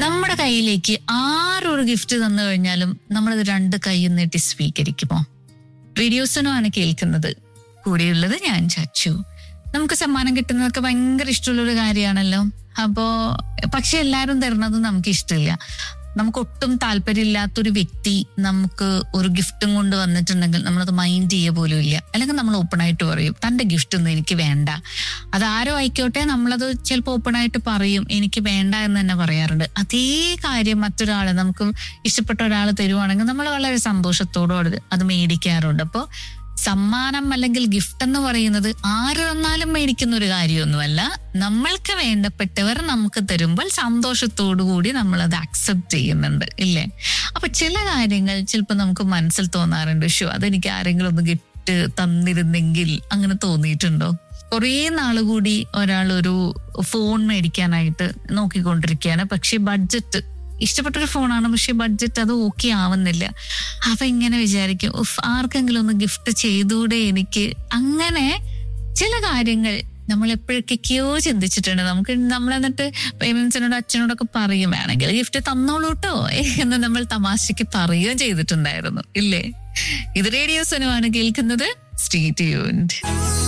നമ്മുടെ കയ്യിലേക്ക് ആരൊരു ഗിഫ്റ്റ് തന്നു കഴിഞ്ഞാലും നമ്മളത് രണ്ട് കൈയും നീട്ടി സ്വീകരിക്കുമോ റേഡിയോസനുമാണ് കേൾക്കുന്നത് കൂടെയുള്ളത് ഞാൻ ചച്ചു നമുക്ക് സമ്മാനം കിട്ടുന്നതൊക്കെ ഭയങ്കര ഇഷ്ടമുള്ളൊരു കാര്യമാണല്ലോ അപ്പോ പക്ഷെ എല്ലാവരും തരുന്നത് നമുക്ക് ഇഷ്ടമില്ല നമുക്ക് ഒട്ടും താല്പര്യമില്ലാത്തൊരു വ്യക്തി നമുക്ക് ഒരു ഗിഫ്റ്റും കൊണ്ട് വന്നിട്ടുണ്ടെങ്കിൽ നമ്മളത് മൈൻഡ് ചെയ്യുക പോലും ഇല്ല അല്ലെങ്കിൽ നമ്മൾ ഓപ്പൺ ആയിട്ട് പറയും തന്റെ ഗിഫ്റ്റ് ഒന്നും എനിക്ക് വേണ്ട അതാരോ ആയിക്കോട്ടെ നമ്മളത് ചിലപ്പോൾ ഓപ്പൺ ആയിട്ട് പറയും എനിക്ക് വേണ്ട എന്ന് തന്നെ പറയാറുണ്ട് അതേ കാര്യം മറ്റൊരാൾ നമുക്ക് ഇഷ്ടപ്പെട്ട ഒരാൾ തരുവാണെങ്കിൽ നമ്മൾ വളരെ സന്തോഷത്തോടെ അത് മേടിക്കാറുണ്ട് അപ്പോൾ സമ്മാനം അല്ലെങ്കിൽ ഗിഫ്റ്റ് എന്ന് പറയുന്നത് ആര് തന്നാലും മേടിക്കുന്ന ഒരു കാര്യമൊന്നുമല്ല നമ്മൾക്ക് വേണ്ടപ്പെട്ടവർ നമുക്ക് തരുമ്പോൾ സന്തോഷത്തോടു കൂടി നമ്മൾ അത് അക്സെപ്റ്റ് ചെയ്യുന്നുണ്ട് ഇല്ലേ അപ്പൊ ചില കാര്യങ്ങൾ ചിലപ്പോൾ നമുക്ക് മനസ്സിൽ തോന്നാറുണ്ട് ഷോ അതെനിക്ക് ആരെങ്കിലും ഒന്ന് ഗിഫ്റ്റ് തന്നിരുന്നെങ്കിൽ അങ്ങനെ തോന്നിയിട്ടുണ്ടോ കുറേ നാൾ കൂടി ഒരാൾ ഒരു ഫോൺ മേടിക്കാനായിട്ട് നോക്കിക്കൊണ്ടിരിക്കുകയാണ് പക്ഷെ ബഡ്ജറ്റ് ഇഷ്ടപ്പെട്ടൊരു ഫോണാണ് പക്ഷെ ബഡ്ജറ്റ് അത് ഓക്കെ ആവുന്നില്ല അപ്പൊ ഇങ്ങനെ വിചാരിക്കും ഉഫ് ആർക്കെങ്കിലും ഒന്ന് ഗിഫ്റ്റ് ചെയ്തൂടെ എനിക്ക് അങ്ങനെ ചില കാര്യങ്ങൾ നമ്മൾ എപ്പോഴൊക്കെയോ ചിന്തിച്ചിട്ടുണ്ട് നമുക്ക് നമ്മൾ എന്നിട്ട് പേരൻസിനോട് അച്ഛനോടൊക്കെ പറയും വേണമെങ്കിൽ ഗിഫ്റ്റ് തന്നോളൂ കേട്ടോ എന്ന് നമ്മൾ തമാശയ്ക്ക് പറയുകയും ചെയ്തിട്ടുണ്ടായിരുന്നു ഇല്ലേ ഇത് റേഡിയോ സനുവാണ് കേൾക്കുന്നത് സ്റ്റേ ട്യൂൺഡ്